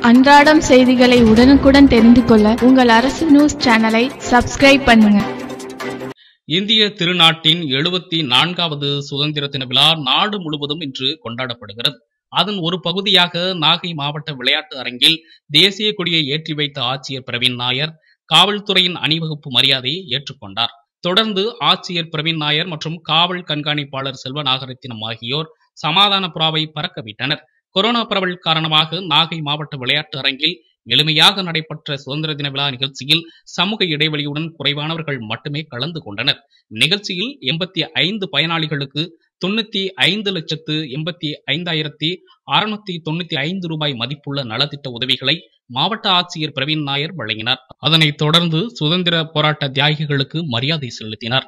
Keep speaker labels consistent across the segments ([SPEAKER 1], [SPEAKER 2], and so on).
[SPEAKER 1] அன்றாடம் செய்திகளை உடனுக்குடன் தெரிந்து கொள்ள உங்கள் அரசு நியூஸ் சேனலை சப்ஸ்கிரைப் பண்ணுங்க
[SPEAKER 2] இந்திய திருநாட்டின் எழுபத்தி நான்காவது சுதந்திர தின விழா நாடு முழுவதும் இன்று கொண்டாடப்படுகிறது அதன் ஒரு பகுதியாக நாகை மாவட்ட விளையாட்டு அரங்கில் தேசிய கொடியை ஏற்றி வைத்த ஆட்சியர் பிரவீன் நாயர் காவல்துறையின் அணிவகுப்பு மரியாதையை ஏற்றுக்கொண்டார் தொடர்ந்து ஆட்சியர் பிரவீன் நாயர் மற்றும் காவல் கண்காணிப்பாளர் செல்வ நாகரத்தினம் ஆகியோர் சமாதான புறாவை பறக்கவிட்டனர் கொரோனா பரவல் காரணமாக நாகை மாவட்ட விளையாட்டு அரங்கில் எளிமையாக நடைபெற்ற சுதந்திர தின விழா நிகழ்ச்சியில் சமூக இடைவெளியுடன் குறைவானவர்கள் மட்டுமே கலந்து கொண்டனர் நிகழ்ச்சியில் எண்பத்தி ஐந்து பயனாளிகளுக்கு தொண்ணூத்தி ஐந்து லட்சத்து எண்பத்தி ஐந்தாயிரத்தி அறுநூத்தி தொண்ணூத்தி ஐந்து ரூபாய் மதிப்புள்ள நலத்திட்ட உதவிகளை மாவட்ட ஆட்சியர் பிரவீன் நாயர் வழங்கினார் அதனைத் தொடர்ந்து சுதந்திர போராட்ட தியாகிகளுக்கு மரியாதை செலுத்தினார்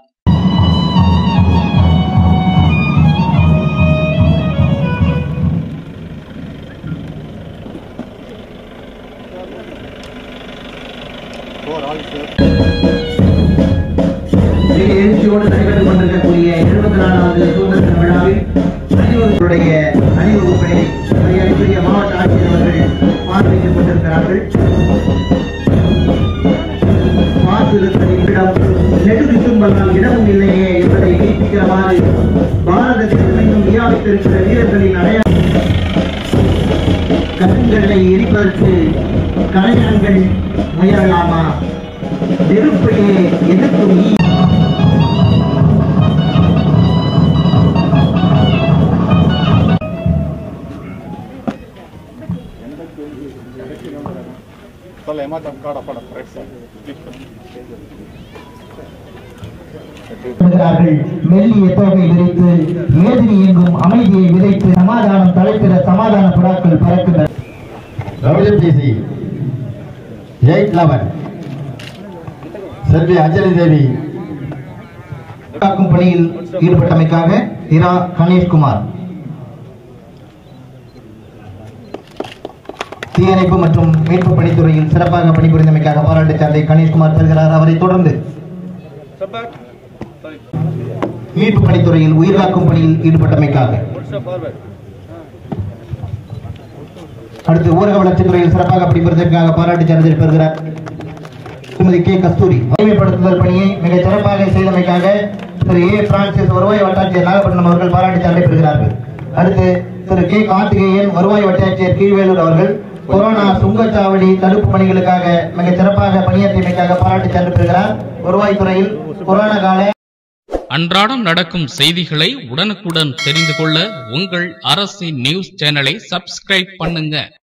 [SPEAKER 3] மிக எழுச்சியோடு நடைபெற்றுக் கொண்டிருக்கக்கூடிய எழுபத்தி நாலாவது சுதந்திர தின விழாவில் அணிவகுப்புடைய அணிவகுப்பினை மரியாதைக்குரிய மாவட்ட ஆட்சியர் அவர்கள் பார்வையிட்டுக் கொண்டிருக்கிறார்கள் பார்த்திருப்பதில் இடம் நெடுகு துன்பலாம் இடமும் இல்லையே என்பதை மெய்ப்பிக்கிறவாறு பாரதத்தில் இன்னும் வியாபித்திருக்கிற வீரர்களின் அடையாளம் கருங்களை எரிப்பதற்கு கலைஞர்கள் முயலலாமா நெருப்பையே எதிர்க்கும் ஈ
[SPEAKER 4] Sale mata un cara para presa.
[SPEAKER 3] வருகிறார்கள் மெல்லிய தோகை விரித்து ஏதினி எங்கும் அமைதியை விதைத்து சமாதானம் தலைத்திட சமாதான புறாக்கள் பறக்கின்றன
[SPEAKER 5] WTC 811 செல்வி அஞ்சலி தேவி
[SPEAKER 3] காக்கும் பணியில் ஈடுபட்டமைக்காக இரா கணேஷ்குமார் தீயணைப்பு மற்றும் மீட்பு பணித்துறையில் சிறப்பாக பணிபுரிந்தமைக்காக பாராட்டு சார்ந்தை கணேஷ்குமார் பெறுகிறார் அவரை தொடர்ந்து மீட்பு பணித்துறையில் உயிர்காக்கும் பணியில் ஈடுபட்டமைக்காக அடுத்து ஊரக வளர்ச்சித்துறையில் சிறப்பாக பணிபுரிந்தமைக்காக பாராட்டு சான்றிதழ் பெறுகிறார் திருமதி கே கஸ்தூரி வலிமைப்படுத்துதல் பணியை மிக சிறப்பாக செய்தமைக்காக திரு ஏ பிரான்சிஸ் வருவாய் வட்டாட்சியர் நாகப்பட்டினம் அவர்கள் பாராட்டு சான்றை பெறுகிறார்கள் அடுத்து திரு கே கார்த்திகேயன் வருவாய் வட்டாட்சியர் கீழ்வேலூர் அவர்கள் கொரோனா சுங்கச்சாவடி தடுப்பு பணிகளுக்காக மிக சிறப்பாக பணியாற்றியமைக்காக பாராட்டு சான்று பெறுகிறார் வருவாய்த்துறையில் கொரோனா கால
[SPEAKER 2] அன்றாடம் நடக்கும் செய்திகளை உடனுக்குடன் தெரிந்து கொள்ள உங்கள் அரசின் நியூஸ் சேனலை சப்ஸ்கிரைப் பண்ணுங்க